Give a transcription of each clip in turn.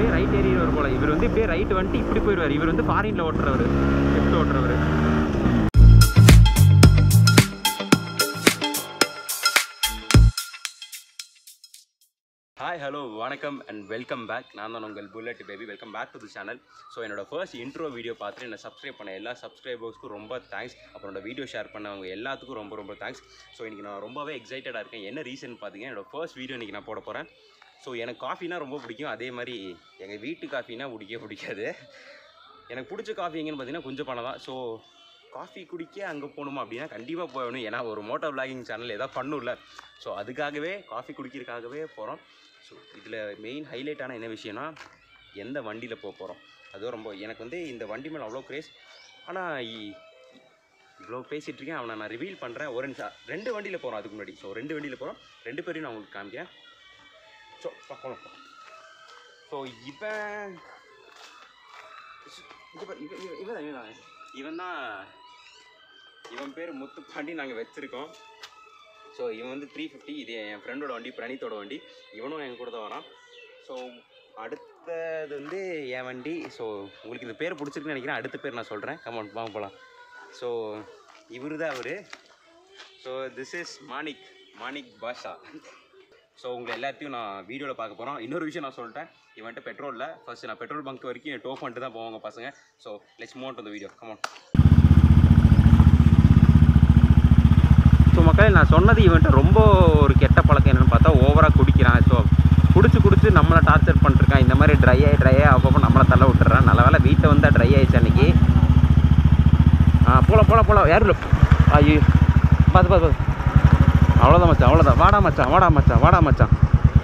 அப்படியே ரைட் ஏறிடுவார் போல இவர் வந்து இப்படியே ரைட் வந்துட்டு இப்படி போயிடுவார் இவர் வந்து ஃபாரினில் ஓட்டுறவர் லெஃப்ட் ஓட்டுறவர் ஹாய் ஹலோ வணக்கம் அண்ட் வெல்கம் பேக் நான் தான் உங்கள் bullet baby welcome back to the channel so என்னோட ஃபர்ஸ்ட் இன்ட்ரோ வீடியோ பார்த்துட்டு என்னை சப்ஸ்கிரைப் பண்ண எல்லா சப்ஸ்கிரைபர்ஸ்க்கும் ரொம்ப தேங்க்ஸ் அப்புறம் என்னோட வீடியோ ஷேர் பண்ணவங்க எல்லாத்துக்கும் ரொம்ப ரொம்ப தேங்க்ஸ் ஸோ இன்றைக்கி நான் ரொம்பவே எக்ஸைட்டடாக இருக்கேன் என்ன ரீசன் பார்த்தீங்கன்னா என்னோட ஃபர்ஸ்ட் வீடியோ இன்றைக்கி நான் போட போகிறேன் ஸோ எனக்கு காஃபினா ரொம்ப பிடிக்கும் அதே மாதிரி எங்கள் வீட்டு காஃபினா பிடிக்கவே பிடிக்காது எனக்கு பிடிச்ச காஃபி எங்கன்னு பார்த்தீங்கன்னா கொஞ்சம் பணம் தான் ஸோ காஃபி குடிக்க அங்கே போகணுமா அப்படின்னா கண்டிப்பாக போகணும் ஏன்னா ஒரு மோட்டோ விளாகிங் சேனல் ஏதாவது பண்ணும்ல ஸோ அதுக்காகவே காஃபி குடிக்கிறதுக்காகவே போகிறோம் ஸோ இதில் மெயின் ஹைலைட்டான என்ன விஷயம்னா எந்த வண்டியில் போக போகிறோம் அதுவும் ரொம்ப எனக்கு வந்து இந்த வண்டி மேலே அவ்வளோ கிரேஸ் ஆனால் இவ்வளோ பேசிகிட்டு இருக்கேன் அவனை நான் ரிவீல் பண்ணுறேன் ஒரு நிமிஷம் ரெண்டு வண்டியில் போகிறோம் அதுக்கு முன்னாடி ஸோ ரெண்டு வண்டியில் போகிறோம் ரெண்டு பேரையும் நான் உங்களுக்கு காமிக்கிறேன் ஸோ போகலாம் ஸோ இவன் இவன் இவன் இவன் இவன் தான், இவன் தான் இவன் தான் இவன் பேர் முத்துப்பாண்டி நாங்கள் வச்சுருக்கோம் ஸோ இவன் வந்து த்ரீ ஃபிஃப்டி இது என் ஃப்ரெண்டோட வண்டி பிரணீத்தோட வண்டி இவனும் என் கூட தான் வரான் ஸோ அடுத்தது வந்து என் வண்டி ஸோ உங்களுக்கு இந்த பேர் பிடிச்சிருக்குன்னு நினைக்கிறேன் அடுத்த பேர் நான் சொல்கிறேன் கமான் வாங்க போகலாம் ஸோ இவர் தான் அவர் so this is Manik Manik Basha so உங்களை எல்லாத்தையும் நான் வீடியோவில் பார்க்க போகிறோம் இன்னொரு விஷயம் நான் சொல்லிட்டேன் இவன்ட்டு பெட்ரோலில் ஃபர்ஸ்ட் நான் பெட்ரோல் பங்க் வரைக்கும் டோ பண்ணிட்டு தான் போவாங்க பசங்க so let's move to video come on so மக்கள் நான் சொன்னது இவன்ட்டு ரொம்ப ஒரு கெட்ட பழக்கம் என்னென்னு பார்த்தா ஓவராக குடிக்கிறான் ஸோ குடிச்சு குடிச்சு நம்மளை டார்ச்சர் பண்ணிருக்கான் இந்த மாதிரி ட்ரை ஆகி ட்ரை ஆகி அப்பப்போ நம்மளை தள்ள விட்டுறான் நல்ல வேலை வீட்டில் வந்தால் ட்ரை ஆயிடுச்சு அன்னைக்கு ஆ போகலாம் போகலாம் போகலாம் யாரும் ஐயோ பார்த்து பார்த்து பார்த்து அவ்வளோதான் மச்சான் அவ்வளோதான் வாடா மச்சான் வாடா மச்சான் வாடா மச்சான்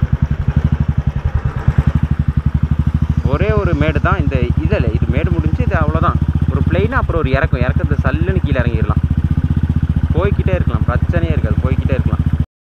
ஒரே ஒரு மேடு தான் இந்த இதில் இது மேடு முடிஞ்சு இது அவ்வளோதான் ஒரு பிளெயினாக அப்புறம் ஒரு இறக்கம் இறக்கத்தை சல்லுன்னு கீழே இறங்கிடலாம் போய்க்கிட்டே இருக்கலாம் பிரச்சனையே இருக்காது போய்க்கிட்டே இருக்கலாம்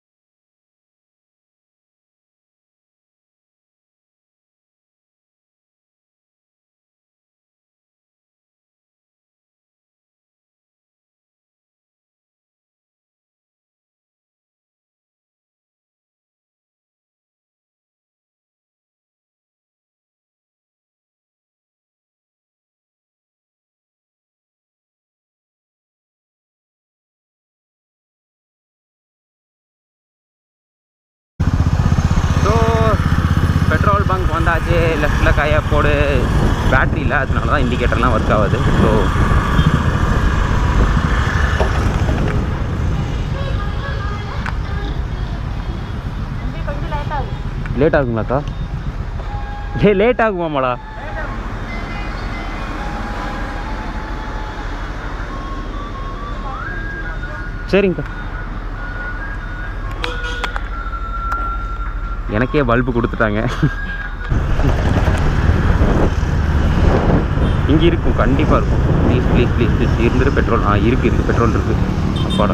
ஸோ பெட்ரோல் பங்க் வந்தாச்சு லெஃப்டில் கையை போடு பேட்ரி இல்லை அதனால தான் இண்டிகேட்டர்லாம் ஒர்க் ஆகுது ஸோ லேட் ஆகுங்களாக்கா ஏ லேட் ஆகுமாமாடா சரிங்கக்கா எனக்கே பல்பு கொடுத்துட்டாங்க இங்கே இருக்கும் கண்டிப்பாக இருக்கும் ப்ளீஸ் ப்ளீஸ் ப்ளீஸ் ப்ளீஸ் இருந்துட்டு பெட்ரோல் ஆ இருக்குது இருக்குது பெட்ரோல் இருக்குது அப்பாடா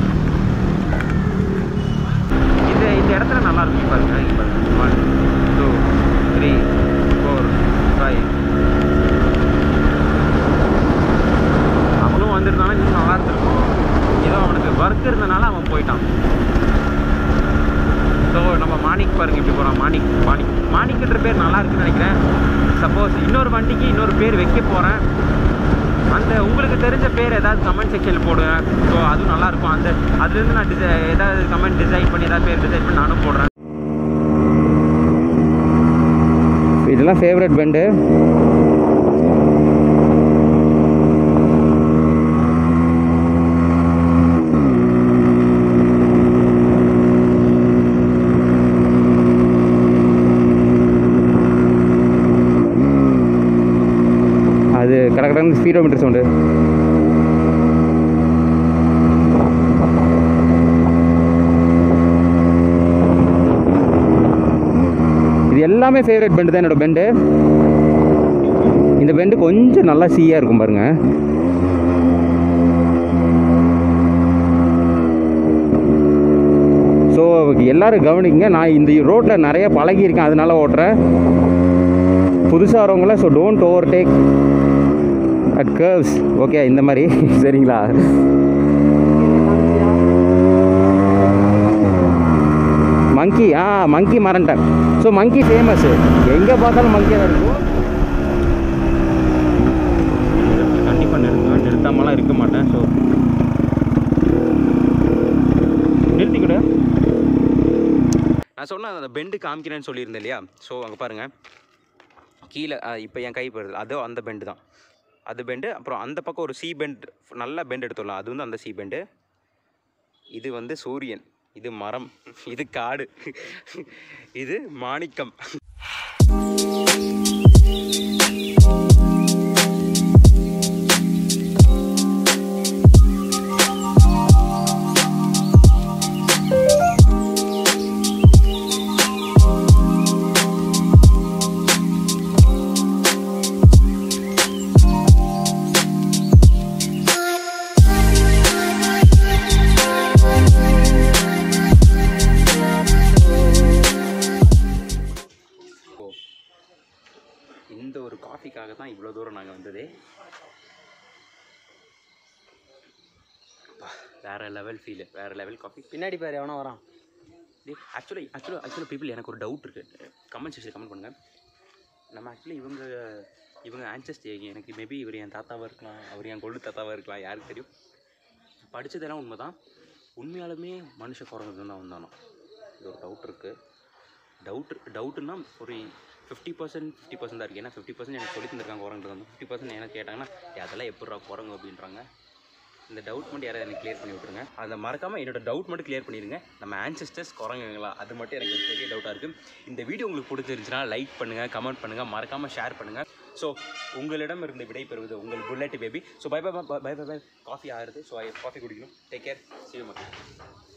இந்த இந்த இடத்துல நல்லா இருக்கும் பாருங்க இங்க பாருங்க one two three four five அவனும் வந்திருந்தாலும் இன்னும் நல்லா இருந்திருக்கும் ஏதோ அவனுக்கு ஒர்க் இருந்தனால அவன் போயிட்டான் ஸோ நம்ம மாணிக் பாருங்க இப்படி போகிறோம் மாணிக் மாணிக் மாணிக்ன்ற பேர் நல்லா இருக்குன்னு நினைக்கிறேன் சப்போஸ் இன்னொரு வண்டிக்கு இன்னொரு பேர் வைக்க போகிறேன் அந்த உங்களுக்கு தெரிஞ்ச பேர் ஏதாவது கமெண்ட் செக்ஷனில் போடுங்க ஸோ அதுவும் நல்லாயிருக்கும் அந்த அதுலேருந்து நான் டிசை ஏதாவது கமெண்ட் டிசைன் பண்ணி ஏதாவது பேர் டிசைன் பண்ணி நானும் போடுறேன் இதெல்லாம் ஃபேவரட் பெண்டு அது கடற்கடன் ஸ்பீடோமீட்டர் சவுண்டு இது எல்லாமே ஃபேவரட் பெண்டு தான் என்னோட பெண்டு இந்த பெண்டு கொஞ்சம் நல்லா சீயாக இருக்கும் பாருங்க ஸோ எல்லாரும் கவனிங்க நான் இந்த ரோட்டில் நிறைய பழகியிருக்கேன் அதனால ஓட்டுறேன் புதுசாக வரவங்களாம் so don't overtake at curves okay இந்த மாதிரி சரிங்களா மங்கி ஆ மங்கி மறந்துட்டேன் ஸோ மங்கி ஃபேமஸ் எங்கே பார்த்தாலும் மங்கியாக தான் இருக்கும் கண்டிப்பாக நிறுத்துவேன் நிறுத்தாமலாம் இருக்க மாட்டேன் ஸோ நிறுத்திக்கிட நான் சொன்ன அந்த பெண்டு காமிக்கிறேன்னு சொல்லியிருந்தேன் இல்லையா ஸோ அங்கே பாருங்கள் கீழே இப்போ என் கை போடுறது அதோ அந்த பெண்டு தான் அது பெண்டு அப்புறம் அந்த பக்கம் ஒரு சி பெண்ட் நல்லா பெண்ட் எடுத்துடலாம் அது வந்து அந்த சி பெண்டு இது வந்து சூரியன் இது மரம் இது காடு இது மாணிக்கம் ஓ இந்த ஒரு காஃபிக்காக தான் இவ்வளோ தூரம் நாங்கள் வந்ததே அப்பா, வேற லெவல் ஃபீல் வேற லெவல் காஃபி பின்னாடி பாரு எவனோ வரான் ஆக்சுவலி ஆக்சுவலாக ஆக்சுவலாக பீப்புள் எனக்கு ஒரு டவுட் இருக்குது கமெண்ட் செக்ஷன் கமெண்ட் பண்ணுங்கள் நம்ம ஆக்சுவலி இவங்க இவங்க ஆன்சஸ்ட் எனக்கு மேபி இவர் என் தாத்தாவாக இருக்கலாம் அவர் என் கொள்ளு தாத்தாவாக இருக்கலாம் யாருக்கு தெரியும் படித்ததெல்லாம் உண்மை தான் உண்மையாலுமே மனுஷ குரங்கு தான் வந்தானோ இது ஒரு டவுட் இருக்குது டவுட் டவுட்டுன்னா ஒரு ஃபிஃப்டி பர்சன்ட் ஃபிஃப்டி பர்சன்ட் தான் இருக்குது ஏன்னா ஃபிஃப்டி பர்சன்ட் எனக்கு சொல்லி தந்திருக்காங்க குரங்கு வந்து ஃபிஃப்டி பர்சன்ட் என்ன கேட்டாங்கன்னா "ஏய், அதெல்லாம் எப்படிடா குரங்கு அப்படின்றாங்க இந்த டவுட் மட்டும் யாராவது எனக்கு கிளியர் பண்ணி விட்ருங்க அதை மறக்காமல் என்னோட டவுட் மட்டும் கிளியர் பண்ணிடுங்க நம்ம ஆன்சஸ்டர்ஸ் குரங்குங்களா அது மட்டும் எனக்கு ஒரு பெரிய டவுட்டாக இருக்குது இந்த வீடியோ உங்களுக்கு பிடிச்சிருந்துச்சுன்னா லைக் பண்ணுங்கள் கமெண்ட் பண்ணுங்கள் மறக்காமல் ஷேர் பண்ணுங்கள் ஸோ உங்களிடம் இருந்து விடை பெறுவது உங்கள் bullet baby so bye bye bye bye bye bye coffee ஆகுது ஸோ காஃபி குடிக்கணும் டேக் கேர் see you மக்கள்